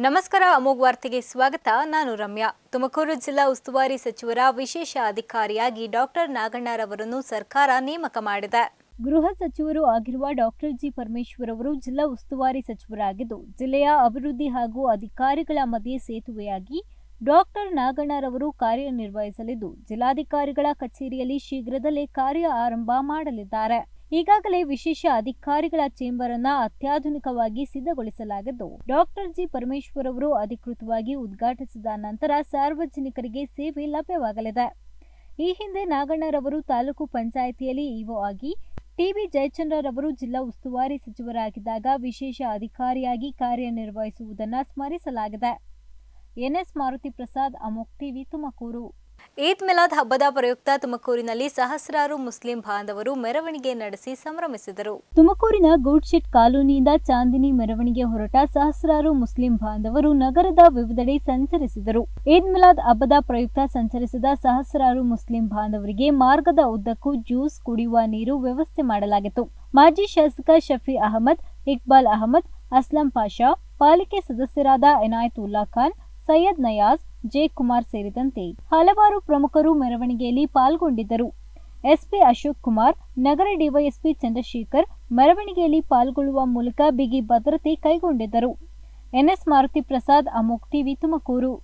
ನಮಸ್ಕಾರ ಅಮೋಘ್ ವಾರ್ತೆಗೆ ಸ್ವಾಗತ ನಾನು ರಮ್ಯಾ ತುಮಕೂರು ಜಿಲ್ಲಾ ಉಸ್ತುವಾರಿ ಸಚಿವರ ವಿಶೇಷ ಅಧಿಕಾರಿಯಾಗಿ ಡಾಕ್ಟರ್ ನಾಗಣ್ಣರವರನ್ನು ಸರ್ಕಾರ ನೇಮಕ ಮಾಡಿದೆ ಗೃಹ ಸಚಿವರು ಆಗಿರುವ ಡಾಕ್ಟರ್ ಜಿ ಪರಮೇಶ್ವರ್ ಅವರು ಜಿಲ್ಲಾ ಉಸ್ತುವಾರಿ ಸಚಿವರಾಗಿದ್ದು ಜಿಲ್ಲೆಯ ಅಭಿವೃದ್ಧಿ ಹಾಗೂ ಅಧಿಕಾರಿಗಳ ಮಧ್ಯೆ ಸೇತುವೆಯಾಗಿ ಡಾಕ್ಟರ್ ನಾಗಣ್ಣರವರು ಕಾರ್ಯನಿರ್ವಹಿಸಲಿದ್ದು ಜಿಲ್ಲಾಧಿಕಾರಿಗಳ ಕಚೇರಿಯಲ್ಲಿ ಶೀಘ್ರದಲ್ಲೇ ಕಾರ್ಯ ಆರಂಭ ಮಾಡಲಿದ್ದಾರೆ ಈಗಾಗಲೇ ವಿಶೇಷ ಅಧಿಕಾರಿಗಳ ಚೇಂಬರ್ ಅನ್ನ ಅತ್ಯಾಧುನಿಕವಾಗಿ ಸಿದ್ಧಗೊಳಿಸಲಾಗಿದ್ದು ಡಾಕ್ಟರ್ ಜಿ ಪರಮೇಶ್ವರ್ ಅವರು ಅಧಿಕೃತವಾಗಿ ಉದ್ಘಾಟಿಸಿದ ನಂತರ ಸಾರ್ವಜನಿಕರಿಗೆ ಸೇವೆ ಲಭ್ಯವಾಗಲಿದೆ ಈ ಹಿಂದೆ ನಾಗಣ್ಣರವರು ತಾಲೂಕು ಪಂಚಾಯಿತಿಯಲ್ಲಿ ಇಒ ಆಗಿ ಟಿಬಿ ಜಯಚಂದ್ರರವರು ಜಿಲ್ಲಾ ಉಸ್ತುವಾರಿ ಸಚಿವರಾಗಿದ್ದಾಗ ವಿಶೇಷ ಅಧಿಕಾರಿಯಾಗಿ ಕಾರ್ಯನಿರ್ವಹಿಸುವುದನ್ನು ಸ್ಮರಿಸಲಾಗಿದೆ ಎನ್ಎಸ್ ಮಾರುತಿ ಪ್ರಸಾದ್ ಅಮೋಕ್ ಟಿವಿ ತುಮಕೂರು ಈದ್ ಮಿಲಾದ್ ಹಬ್ಬದ ಪ್ರಯುಕ್ತ ತುಮಕೂರಿನಲ್ಲಿ ಸಹಸ್ರಾರು ಮುಸ್ಲಿಂ ಬಾಂಧವರು ಮೆರವಣಿಗೆ ನಡೆಸಿ ಸಂಭ್ರಮಿಸಿದರು ತುಮಕೂರಿನ ಗೂಡ್ಶೆಟ್ ಕಾಲೋನಿಯಿಂದ ಚಾಂದಿನಿ ಮೆರವಣಿಗೆ ಹೊರಟ ಸಹಸ್ರಾರು ಮುಸ್ಲಿಂ ಬಾಂಧವರು ನಗರದ ವಿವಿಧೆಡೆ ಸಂಚರಿಸಿದರು ಈದ್ ಮಿಲಾದ್ ಹಬ್ಬದ ಪ್ರಯುಕ್ತ ಸಂಚರಿಸಿದ ಸಹಸ್ರಾರು ಮುಸ್ಲಿಂ ಬಾಂಧವರಿಗೆ ಮಾರ್ಗದ ಉದ್ದಕ್ಕೂ ಜ್ಯೂಸ್ ಕುಡಿಯುವ ನೀರು ವ್ಯವಸ್ಥೆ ಮಾಡಲಾಗಿತ್ತು ಮಾಜಿ ಶಾಸಕ ಶಫಿ ಅಹಮದ್ ಇಕ್ಬಾಲ್ ಅಹಮದ್ ಅಸ್ಲಂ ಪಾಷಾ ಪಾಲಿಕೆ ಸದಸ್ಯರಾದ ಇನಾಯತುಲ್ಲಾ ಖಾನ್ ಸೈಯದ್ ನಯಾಜ್ ಜೆ ಕುಮಾರ್ ಸೇರಿದಂತೆ ಹಲವಾರು ಪ್ರಮುಖರು ಮೆರವಣಿಗೆಯಲ್ಲಿ ಪಾಲ್ಗೊಂಡಿದ್ದರು ಎಸ್ಪಿ ಅಶೋಕ್ ಕುಮಾರ್ ನಗರ ಡಿವೈಎಸ್ಪಿ ಚಂದ್ರಶೇಖರ್ ಮೆರವಣಿಗೆಯಲ್ಲಿ ಪಾಲ್ಗೊಳ್ಳುವ ಮೂಲಕ ಬಿಗಿ ಭದ್ರತೆ ಕೈಗೊಂಡಿದ್ದರು ಎನ್ಎಸ್ ಮಾರುತಿ ಪ್ರಸಾದ್ ಅಮೋಕ್ ಟಿವಿ ತುಮಕೂರು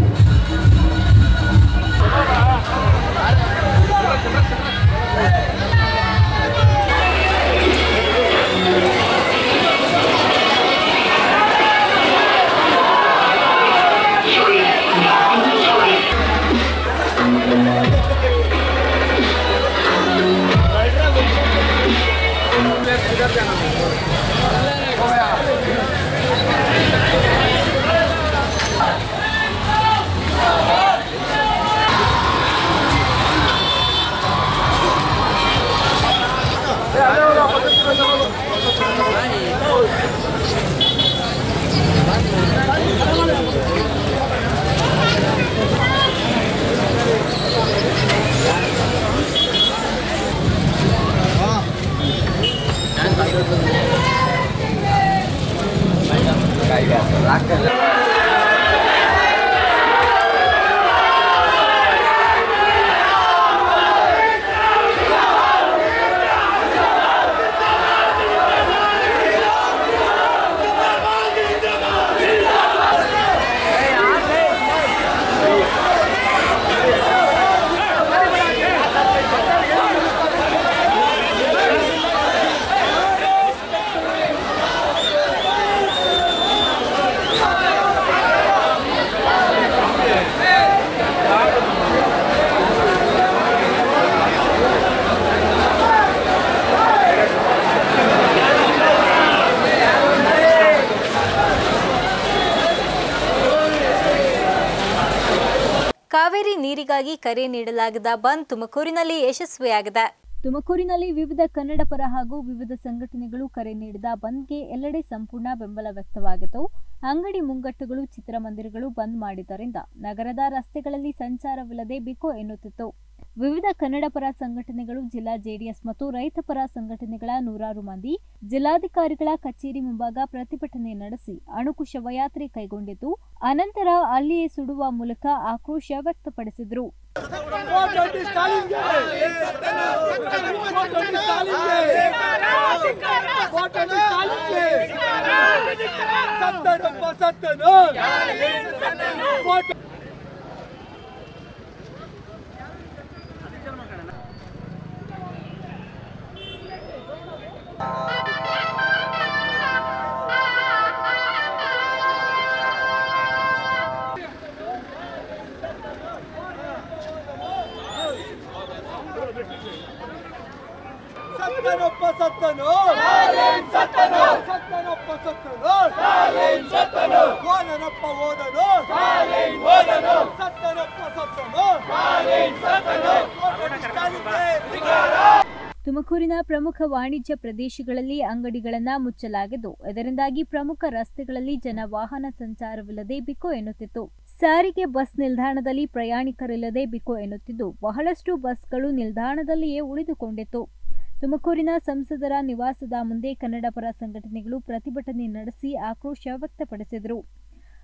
ಕಾವೇರಿ ನೀರಿಗಾಗಿ ಕರೆ ನೀಡಲಾಗಿದ್ದ ಬಂದ್ ತುಮಕೂರಿನಲ್ಲಿ ಯಶಸ್ವಿಯಾಗಿದೆ ತುಮಕೂರಿನಲ್ಲಿ ವಿವಿಧ ಕನ್ನಡ ಪರ ಹಾಗೂ ವಿವಿಧ ಸಂಘಟನೆಗಳು ಕರೆ ನೀಡಿದ ಬಂದ್ಗೆ ಎಲ್ಲೆಡೆ ಸಂಪೂರ್ಣ ಬೆಂಬಲ ವ್ಯಕ್ತವಾಗಿತ್ತು ಅಂಗಡಿ ಮುಂಗಟ್ಟುಗಳು ಚಿತ್ರಮಂದಿರಗಳು ಬಂದ್ ಮಾಡಿದ್ದರಿಂದ ನಗರದ ರಸ್ತೆಗಳಲ್ಲಿ ಸಂಚಾರವಿಲ್ಲದೆ ಬಿಕೋ ಎನ್ನುತ್ತಿತ್ತು ವಿವಿಧ ಕನ್ನಡ ಪರ ಸಂಘಟನೆಗಳು ಜಿಲ್ಲಾ ಜೆಡಿಎಸ್ ಮತ್ತು ರೈತ ಪರ ಸಂಘಟನೆಗಳ ನೂರಾರು ಮಂದಿ ಜಿಲ್ಲಾಧಿಕಾರಿಗಳ ಕಚೇರಿ ಮುಂಭಾಗ ಪ್ರತಿಭಟನೆ ನಡೆಸಿ ಅಣುಕು ಶವಯಾತ್ರೆ ಕೈಗೊಂಡಿದ್ದು ಅನಂತರ ಅಲ್ಲಿಯೇ ಸುಡುವ ಮೂಲಕ ಆಕ್ರೋಶ ವ್ಯಕ್ತಪಡಿಸಿದರು ಕೋಟಿ ಸ್ಟಾಲಿನ್ಗೆ ಕೋಟಿ ಸ್ಟಾಲಿನ್ಗೆ ಕೋಟಿ ಸ್ಟಾಲಿನ್ಗೆ ಸತ್ತನಪ್ಪ ಸತ್ತನು ಕೋಟಿ ಸತ್ತನಪ್ಪ ಸತ್ತನು ಸತ್ತನು ಸತ್ತನಪ್ಪ ಸತ್ತನು ಓದನಪ್ಪ ಓದನು ಓದನು ಸತ್ತನಪ್ಪ ಸತ್ತನು ಕೋಟಿ ಸ್ಟಾಲಿನ್ಗೆ ತುಮಕೂರಿನ ಪ್ರಮುಖ ವಾಣಿಜ್ಯ ಪ್ರದೇಶಗಳಲ್ಲಿ ಅಂಗಡಿಗಳನ್ನ ಮುಚ್ಚಲಾಗಿದ್ದು ಇದರಿಂದಾಗಿ ಪ್ರಮುಖ ರಸ್ತೆಗಳಲ್ಲಿ ಜನ ವಾಹನ ಸಂಚಾರವಿಲ್ಲದೆ ಬಿಕೋ ಎನ್ನುತ್ತಿತ್ತು ಸಾರಿಗೆ ಬಸ್ ನಿಲ್ದಾಣದಲ್ಲಿ ಪ್ರಯಾಣಿಕರಿಲ್ಲದೆ ಬಿಕೋ ಎನ್ನುತ್ತಿದ್ದು ಬಹಳಷ್ಟು ಬಸ್ಗಳು ನಿಲ್ದಾಣದಲ್ಲಿಯೇ ಉಳಿದುಕೊಂಡಿತ್ತು ತುಮಕೂರಿನ ಸಂಸದರ ನಿವಾಸದ ಮುಂದೆ ಕನ್ನಡ ಪರ ಸಂಘಟನೆಗಳು ಪ್ರತಿಭಟನೆ ನಡೆಸಿ ಆಕ್ರೋಶ ವ್ಯಕ್ತಪಡಿಸಿದರು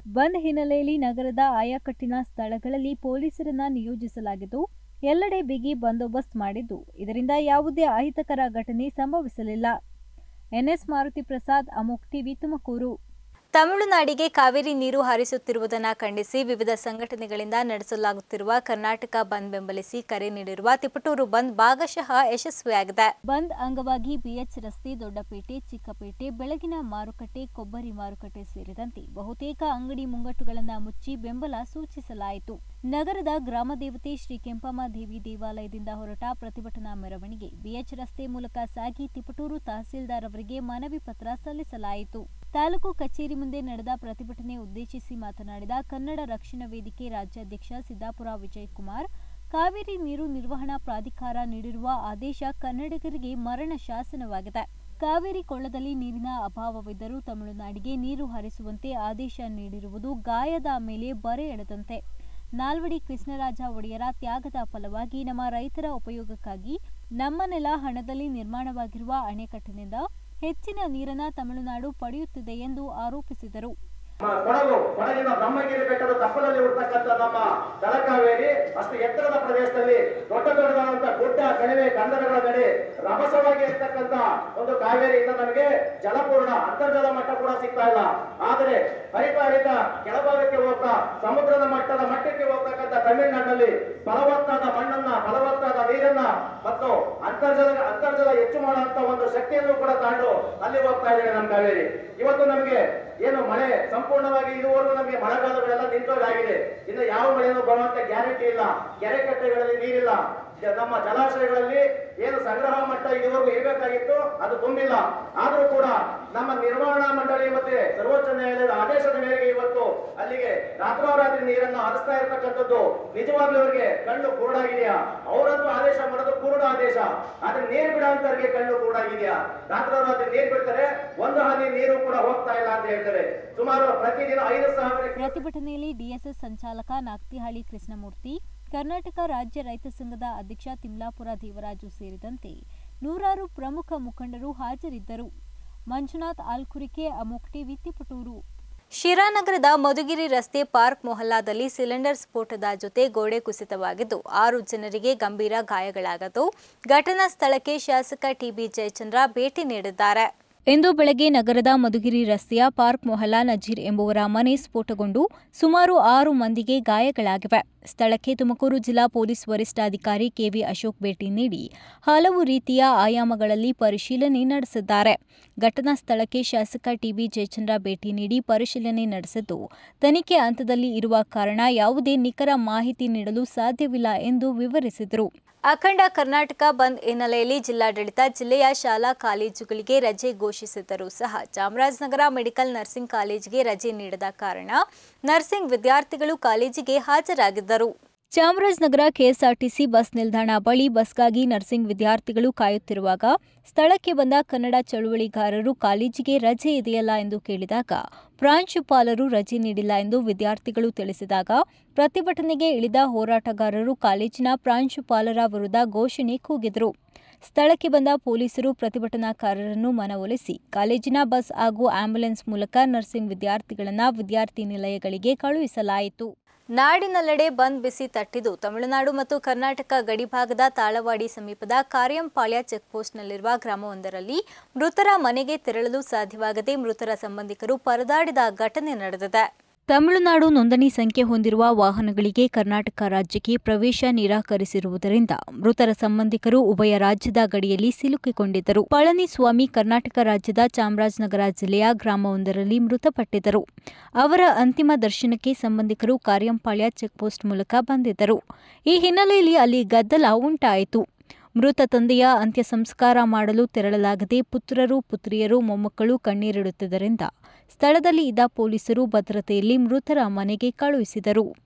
ಬಂದ್ ಹಿನ್ನೆಲೆಯಲ್ಲಿ ನಗರದ ಆಯಾಕಟ್ಟಿನ ಸ್ಥಳಗಳಲ್ಲಿ ಪೊಲೀಸರನ್ನ ನಿಯೋಜಿಸಲಾಗಿದ್ದು ಎಲ್ಲೆಡೆ ಬಿಗಿ ಬಂದೋಬಸ್ತ್ ಮಾಡಿದ್ದು ಇದರಿಂದ ಯಾವುದೇ ಅಹಿತಕರ ಘಟನೆ ಸಂಭವಿಸಲಿಲ್ಲ ಎನ್ಎಸ್ ಮಾರುತಿ ಪ್ರಸಾದ್ ಅಮೋಕ್ ಟಿವಿ ತುಮಕೂರು ತಮಿಳುನಾಡಿಗೆ ಕಾವೇರಿ ನೀರು ಹರಿಸುತ್ತಿರುವುದನ್ನು ಖಂಡಿಸಿ ವಿವಿಧ ಸಂಘಟನೆಗಳಿಂದ ನಡೆಸಲಾಗುತ್ತಿರುವ ಕರ್ನಾಟಕ ಬಂದ್ ಬೆಂಬಲಿಸಿ ಕರೆ ನೀಡಿರುವ ತಿಪಟೂರು ಬಂದ್ ಭಾಗಶಃ ಯಶಸ್ವಿಯಾಗಿದೆ ಬಂದ್ ಅಂಗವಾಗಿ ಬಿಎಚ್ ರಸ್ತೆ ದೊಡ್ಡಪೇಟೆ ಚಿಕ್ಕಪೇಟೆ ಬೆಳಗಿನ ಮಾರುಕಟ್ಟೆ ಕೊಬ್ಬರಿ ಮಾರುಕಟ್ಟೆ ಸೇರಿದಂತೆ ಬಹುತೇಕ ಅಂಗಡಿ ಮುಂಗಟ್ಟುಗಳನ್ನು ಮುಚ್ಚಿ ಬೆಂಬಲ ಸೂಚಿಸಲಾಯಿತು ನಗರದ ಗ್ರಾಮ ದೇವತೆ ಶ್ರೀ ಕೆಂಪಮ್ಮ ದೇವಿ ದೇವಾಲಯದಿಂದ ಹೊರಟ ಪ್ರತಿಭಟನಾ ಮೆರವಣಿಗೆ ಬಿಎಚ್ ರಸ್ತೆ ಮೂಲಕ ಸಾಗಿ ತಿಪಟೂರು ತಹಸೀಲ್ದಾರ್ ಅವರಿಗೆ ಮನವಿ ಪತ್ರ ಸಲ್ಲಿಸಲಾಯಿತು ತಾಲೂಕು ಕಚೇರಿ ಮುಂದೆ ನಡೆದ ಪ್ರತಿಭಟನೆ ಉದ್ದೇಶಿಸಿ ಮಾತನಾಡಿದ ಕನ್ನಡ ರಕ್ಷಣಾ ವೇದಿಕೆ ರಾಜ್ಯಾಧ್ಯಕ್ಷ ಸಿದ್ದಾಪುರ ವಿಜಯಕುಮಾರ್ ಕಾವೇರಿ ನೀರು ನಿರ್ವಹಣಾ ಪ್ರಾಧಿಕಾರ ನೀಡಿರುವ ಆದೇಶ ಕನ್ನಡಿಗರಿಗೆ ಮರಣ ಶಾಸನವಾಗಿದೆ ಕಾವೇರಿ ಕೊಳ್ಳದಲ್ಲಿ ನೀರಿನ ಅಭಾವವಿದ್ದರೂ ತಮಿಳುನಾಡಿಗೆ ನೀರು ಹರಿಸುವಂತೆ ಆದೇಶ ನೀಡಿರುವುದು ಗಾಯದ ಮೇಲೆ ಬರೆ ಎಳೆದಂತೆ ನಾಲ್ವಡಿ ಕೃಷ್ಣರಾಜ ಒಡೆಯರ ತ್ಯಾಗದ ಫಲವಾಗಿ ನಮ್ಮ ರೈತರ ಉಪಯೋಗಕ್ಕಾಗಿ ನಮ್ಮ ನೆಲ ಹಣದಲ್ಲಿ ನಿರ್ಮಾಣವಾಗಿರುವ ಅಣೆಕಟ್ಟಿನಿಂದ ಹೆಚ್ಚಿನ ನೀರನ್ನ ತಮಿಳುನಾಡು ಪಡೆಯುತ್ತಿದೆ ಎಂದು ಆರೋಪಿಸಿದರು ನಮ್ಮ ಕೊಡಗು ಕೊಡಗಿನ ಬ್ರಹ್ಮಗಿರಿ ಬೆಟ್ಟದ ತಪ್ಪಲಲ್ಲಿ ಇರ್ತಕ್ಕಂಥ ನಮ್ಮ ತಲಕಾವೇರಿ ಅಷ್ಟು ಎತ್ತರದ ಪ್ರದೇಶದಲ್ಲಿ ದೊಡ್ಡ ದೊಡ್ಡದಾದಂತ ಗುಡ್ಡ ಕಣಿವೆ ಕಂದರಗಳ ನಡೆ ರಭಸವಾಗಿ ಇರ್ತಕ್ಕಂಥ ಒಂದು ಕಾವೇರಿಯಿಂದ ನಮಗೆ ಜಲಪೂರ್ಣ ಅಂತರ್ಜಲ ಮಟ್ಟ ಕೂಡ ಸಿಗ್ತಾ ಇಲ್ಲ ಆದರೆ ಹರಿತ ಹರಿತ ಕೆಳಭಾಗಕ್ಕೆ ಹೋಗ್ತಾ ಸಮುದ್ರದ ಮಟ್ಟದ ಮಟ್ಟಕ್ಕೆ ಹೋಗ್ತಕ್ಕಂಥ ತಮಿಳುನಾಡಿನಲ್ಲಿ ಫಲವತ್ತಾದ ಮಣ್ಣನ್ನ ಫಲವತ್ತಾದ ನೀರನ್ನ ಮತ್ತು ಅಂತರ್ಜಲ ಅಂತರ್ಜಲ ಹೆಚ್ಚು ಮಾಡುವಂತ ಒಂದು ಶಕ್ತಿಯನ್ನು ಕೂಡ ತಾಂಡು ಅಲ್ಲಿ ಹೋಗ್ತಾ ಇದೆ ನಮ್ಮ ಕಾವೇರಿ ಇವತ್ತು ನಮಗೆ ಏನು ಮಳೆ ಸಂಪೂರ್ಣವಾಗಿ ಇದುವರೆಗೂ ನಮಗೆ ಮಳೆಗಾಲಗಳೆಲ್ಲ ನಿಂತೋಗಾಗಿದೆ ಇನ್ನು ಯಾವ ಮಳೆನೂ ಬರುವಂತ ಗ್ಯಾರಂಟಿ ಇಲ್ಲ ಕೆರೆ ಕಟ್ಟೆಗಳಲ್ಲಿ ನೀರಿಲ್ಲ ಜ- ನಮ್ಮ ಜಲಾಶಯಗಳಲ್ಲಿ ಏನು ಸಂಗ್ರಹ ಮಟ್ಟ ಇದುವರೆಗೂ ಇರಬೇಕಾಗಿತ್ತು ಅದು ತುಂಬಿಲ್ಲ ಆದ್ರೂ ಕೂಡ ನಮ್ಮ ನಿರ್ವಹಣಾ ಮಂಡಳಿ ಮತ್ತೆ ಸರ್ವೋಚ್ಚ ನ್ಯಾಯಾಲಯದ ಆದೇಶದ ಮೇರೆಗೆ ಇವತ್ತು ಅಲ್ಲಿಗೆ ರಾತ್ರೋರಾತ್ರಿ ನೀರನ್ನು ಹರಿಸ್ತಾ ಇರತಕ್ಕಂಥದ್ದು ನಿಜವಾಗ್ಲೂ ಅವರಿಗೆ ಕಣ್ಣು ಕುರುಡಾಗಿದೆಯಾ ಅವರಂತೂ ಆದೇಶ ಮಾಡೋದು ಕುರುಡ ಆದೇಶ ಆದ್ರೆ ನೀರು ಬಿಡೋಂತವ್ರಿಗೆ ಕಣ್ಣು ಕುರುಡಾಗಿದೆಯಾ ರಾತ್ರೋರಾತ್ರಿ ನೀರು ಬಿಡ್ತಾರೆ ಒಂದು ಹನಿ ನೀರು ಕೂಡ ಹೋಗ್ತಾ ಇಲ್ಲ ಅಂತ ಹೇಳ್ತಾರೆ ಸುಮಾರು ಪ್ರತಿದಿನ ಐದು ಸಾವಿರ ಪ್ರತಿಭಟನೆಯಲ್ಲಿ ಡಿಎಸ್ಎಸ್ ಸಂಚಾಲಕ ನಾಗ್ತಿಹಳ್ಳಿ ಕೃಷ್ಣಮೂರ್ತಿ ಕರ್ನಾಟಕ ರಾಜ್ಯ ರೈತ ಸಂಘದ ಅಧ್ಯಕ್ಷ ತಿಮ್ಲಾಪುರ ದೇವರಾಜು ಸೇರಿದಂತೆ ನೂರಾರು ಪ್ರಮುಖ ಮುಖಂಡರು ಹಾಜರಿದ್ದರು ಮಂಜುನಾಥ್ ಆಲ್ಕುರಿಕೆ ಅಮೋಕ್ ಟಿವಿ ತಿಪಟೂರು ಶಿರಾನಗರದ ಮಧುಗಿರಿ ರಸ್ತೆ ಪಾರ್ಕ್ ಮೊಹಲ್ಲಾದಲ್ಲಿ ಸಿಲಿಂಡರ್ ಸ್ಫೋಟದ ಜೊತೆ ಗೋಡೆ ಕುಸಿತವಾಗಿದ್ದು ಆರು ಜನರಿಗೆ ಗಂಭೀರ ಗಾಯಗಳಾಗದು ಘಟನಾ ಸ್ಥಳಕ್ಕೆ ಶಾಸಕ ಟಿಬಿ ಜಯಚಂದ್ರ ಭೇಟಿ ನೀಡಿದ್ದಾರೆ ಇಂದು ಬೆಳಗ್ಗೆ ನಗರದ ಮಧುಗಿರಿ ರಸ್ತೆಯ ಪಾರ್ಕ್ ಮೊಹಲ್ಲಾ ನಜೀರ್ ಎಂಬುವರ ಮನೆ ಸ್ಫೋಟಗೊಂಡು ಸುಮಾರು ಆರು ಮಂದಿಗೆ ಗಾಯಗಳಾಗಿವೆ ಸ್ಥಳಕ್ಕೆ ತುಮಕೂರು ಜಿಲ್ಲಾ ಪೊಲೀಸ್ ವರಿಷ್ಠಾಧಿಕಾರಿ ಕೆವಿ ಅಶೋಕ್ ಭೇಟಿ ನೀಡಿ ಹಲವು ರೀತಿಯ ಆಯಾಮಗಳಲ್ಲಿ ಪರಿಶೀಲನೆ ನಡೆಸಿದ್ದಾರೆ ಘಟನಾ ಸ್ಥಳಕ್ಕೆ ಶಾಸಕ ಟಿಬಿ ಜಯಚಂದ್ರ ಭೇಟಿ ನೀಡಿ ಪರಿಶೀಲನೆ ನಡೆಸಿದ್ದು ತನಿಖೆ ಹಂತದಲ್ಲಿ ಇರುವ ಕಾರಣ ಯಾವುದೇ ನಿಖರ ಮಾಹಿತಿ ನೀಡಲು ಸಾಧ್ಯವಿಲ್ಲ ಎಂದು ವಿವರಿಸಿದರು ಅಖಂಡ ಕರ್ನಾಟಕ ಬಂದ್ ಹಿನ್ನೆಲೆಯಲ್ಲಿ ಜಿಲ್ಲಾಡಳಿತ ಜಿಲ್ಲೆಯ ಶಾಲಾ ಕಾಲೇಜುಗಳಿಗೆ ರಜೆ ಘೋಷಿಸಿದ್ದರೂ ಸಹ ಚಾಮರಾಜನಗರ ಮೆಡಿಕಲ್ ನರ್ಸಿಂಗ್ ಕಾಲೇಜಿಗೆ ರಜೆ ನೀಡದ ಕಾರಣ ನರ್ಸಿಂಗ್ ವಿದ್ಯಾರ್ಥಿಗಳು ಕಾಲೇಜಿಗೆ ಹಾಜರಾಗಿದ್ದರು ಚಾಮರಾಜನಗರ ಕೆಎಸ್ಆರ್ಟಿಸಿ ಬಸ್ ನಿಲ್ದಾಣ ಬಳಿ ಬಸ್ಗಾಗಿ ನರ್ಸಿಂಗ್ ವಿದ್ಯಾರ್ಥಿಗಳು ಕಾಯುತ್ತಿರುವಾಗ ಸ್ಥಳಕ್ಕೆ ಬಂದ ಕನ್ನಡ ಚಳುವಳಿಗಾರರು ಕಾಲೇಜಿಗೆ ರಜೆ ಇದೆಯಲ್ಲ ಎಂದು ಕೇಳಿದಾಗ ಪ್ರಾಂಶುಪಾಲರು ರಜೆ ನೀಡಿಲ್ಲ ಎಂದು ವಿದ್ಯಾರ್ಥಿಗಳು ತಿಳಿಸಿದಾಗ ಪ್ರತಿಭಟನೆಗೆ ಇಳಿದ ಹೋರಾಟಗಾರರು ಕಾಲೇಜಿನ ಪ್ರಾಂಶುಪಾಲರ ವಿರುದ್ಧ ಘೋಷಣೆ ಕೂಗಿದರು ಸ್ಥಳಕ್ಕೆ ಬಂದ ಪೊಲೀಸರು ಪ್ರತಿಭಟನಾಕಾರರನ್ನು ಮನವೊಲಿಸಿ ಕಾಲೇಜಿನ ಬಸ್ ಹಾಗೂ ಆಂಬ್ಯುಲೆನ್ಸ್ ಮೂಲಕ ನರ್ಸಿಂಗ್ ವಿದ್ಯಾರ್ಥಿಗಳನ್ನು ವಿದ್ಯಾರ್ಥಿ ನಿಲಯಗಳಿಗೆ ಕಳುಹಿಸಲಾಯಿತು ನಾಡಿನೆಲ್ಲೆಡೆ ಬಂದ್ ಬಿಸಿ ತಟ್ಟಿದ್ದು ತಮಿಳುನಾಡು ಮತ್ತು ಕರ್ನಾಟಕ ಗಡಿಭಾಗದ ತಾಳವಾಡಿ ಸಮೀಪದ ಕಾರ್ಯಂಪಾಳ್ಯ ಚೆಕ್ಪೋಸ್ಟ್ನಲ್ಲಿರುವ ಗ್ರಾಮವೊಂದರಲ್ಲಿ ಮೃತರ ಮನೆಗೆ ತೆರಳಲು ಸಾಧ್ಯವಾಗದೆ ಮೃತರ ಸಂಬಂಧಿಕರು ಪರದಾಡಿದ ಘಟನೆ ನಡೆದಿದೆ ತಮಿಳುನಾಡು ನೋಂದಣಿ ಸಂಖ್ಯೆ ಹೊಂದಿರುವ ವಾಹನಗಳಿಗೆ ಕರ್ನಾಟಕ ರಾಜ್ಯಕ್ಕೆ ಪ್ರವೇಶ ನಿರಾಕರಿಸಿರುವುದರಿಂದ ಮೃತರ ಸಂಬಂಧಿಕರು ಉಭಯ ರಾಜ್ಯದ ಗಡಿಯಲ್ಲಿ ಸಿಲುಕಿಕೊಂಡಿದ್ದರು ಪಳನಿಸ್ವಾಮಿ ಕರ್ನಾಟಕ ರಾಜ್ಯದ ಚಾಮರಾಜನಗರ ಜಿಲ್ಲೆಯ ಗ್ರಾಮವೊಂದರಲ್ಲಿ ಮೃತಪಟ್ಟಿದ್ದರು ಅವರ ಅಂತಿಮ ದರ್ಶನಕ್ಕೆ ಸಂಬಂಧಿಕರು ಕಾರ್ಯಂಪಾಳ್ಯ ಚೆಕ್ಪೋಸ್ಟ್ ಮೂಲಕ ಬಂದಿದ್ದರು ಈ ಹಿನ್ನೆಲೆಯಲ್ಲಿ ಅಲ್ಲಿ ಗದ್ದಲ ಉಂಟಾಯಿತು ಮೃತ ತಂದೆಯ ಅಂತ್ಯ ಸಂಸ್ಕಾರ ಮಾಡಲು ತೆರಳಲಾಗದೆ ಪುತ್ರರು ಪುತ್ರಿಯರು ಮೊಮ್ಮಕ್ಕಳು ಕಣ್ಣೀರಿಡುತ್ತಿದ್ದರಿಂದ ಸ್ಥಳದಲ್ಲಿ ಇದ್ದ ಪೊಲೀಸರು ಭದ್ರತೆಯಲ್ಲಿ ಮೃತರ ಮನೆಗೆ ಕಳುಹಿಸಿದರು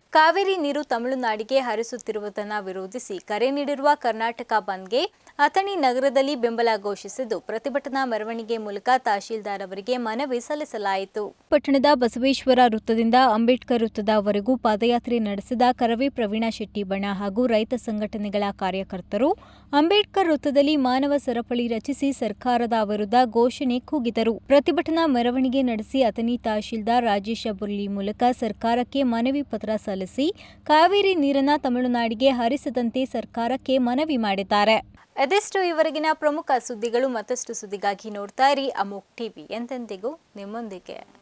ಕಾವೇರಿ ನೀರು ತಮಿಳುನಾಡಿಗೆ ಹರಿಸುತ್ತಿರುವುದನ್ನು ವಿರೋಧಿಸಿ ಕರೆ ನೀಡಿರುವ ಕರ್ನಾಟಕ ಬಂದ್ಗೆ ಅಥಣಿ ನಗರದಲ್ಲಿ ಬೆಂಬಲ ಘೋಷಿಸಿದ್ದು ಪ್ರತಿಭಟನಾ ಮೆರವಣಿಗೆ ಮೂಲಕ ತಹಶೀಲ್ದಾರ್ ಅವರಿಗೆ ಮನವಿ ಸಲ್ಲಿಸಲಾಯಿತು ಪಟ್ಟಣದ ಬಸವೇಶ್ವರ ವೃತ್ತದಿಂದ ಅಂಬೇಡ್ಕರ್ ವೃತ್ತದವರೆಗೂ ಪಾದಯಾತ್ರೆ ನಡೆಸಿದ ಕರವೇ ಪ್ರವೀಣ ಶೆಟ್ಟಿ ಬಣ ಹಾಗೂ ರೈತ ಸಂಘಟನೆಗಳ ಕಾರ್ಯಕರ್ತರು ಅಂಬೇಡ್ಕರ್ ವೃತ್ತದಲ್ಲಿ ಮಾನವ ಸರಪಳಿ ರಚಿಸಿ ಸರ್ಕಾರದ ವಿರುದ್ಧ ಘೋಷಣೆ ಕೂಗಿದರು ಪ್ರತಿಭಟನಾ ಮೆರವಣಿಗೆ ನಡೆಸಿ ಅಥಣಿ ತಹಶೀಲ್ದಾರ್ ರಾಜೇಶ ಬುರ್ಲಿ ಮೂಲಕ ಸರ್ಕಾರಕ್ಕೆ ಮನವಿ ಪತ್ರ ಸಲ್ಲಿಸಿ ಕಾವೇರಿ ನೀರನ್ನ ತಮಿಳುನಾಡಿಗೆ ಹರಿಸದಂತೆ ಸರ್ಕಾರಕ್ಕೆ ಮನವಿ ಮಾಡಿದ್ದಾರೆ ಅದೆಷ್ಟು ಇವರೆಗಿನ ಪ್ರಮುಖ ಸುದ್ದಿಗಳು ಮತ್ತಷ್ಟು ಸುದ್ದಿಗಾಗಿ ನೋಡ್ತಾ ಇರಿ ಅಮೋಕ್ ಟಿವಿ ಎಂತೆಂದಿಗೂ ನಿಮ್ಮೊಂದಿಗೆ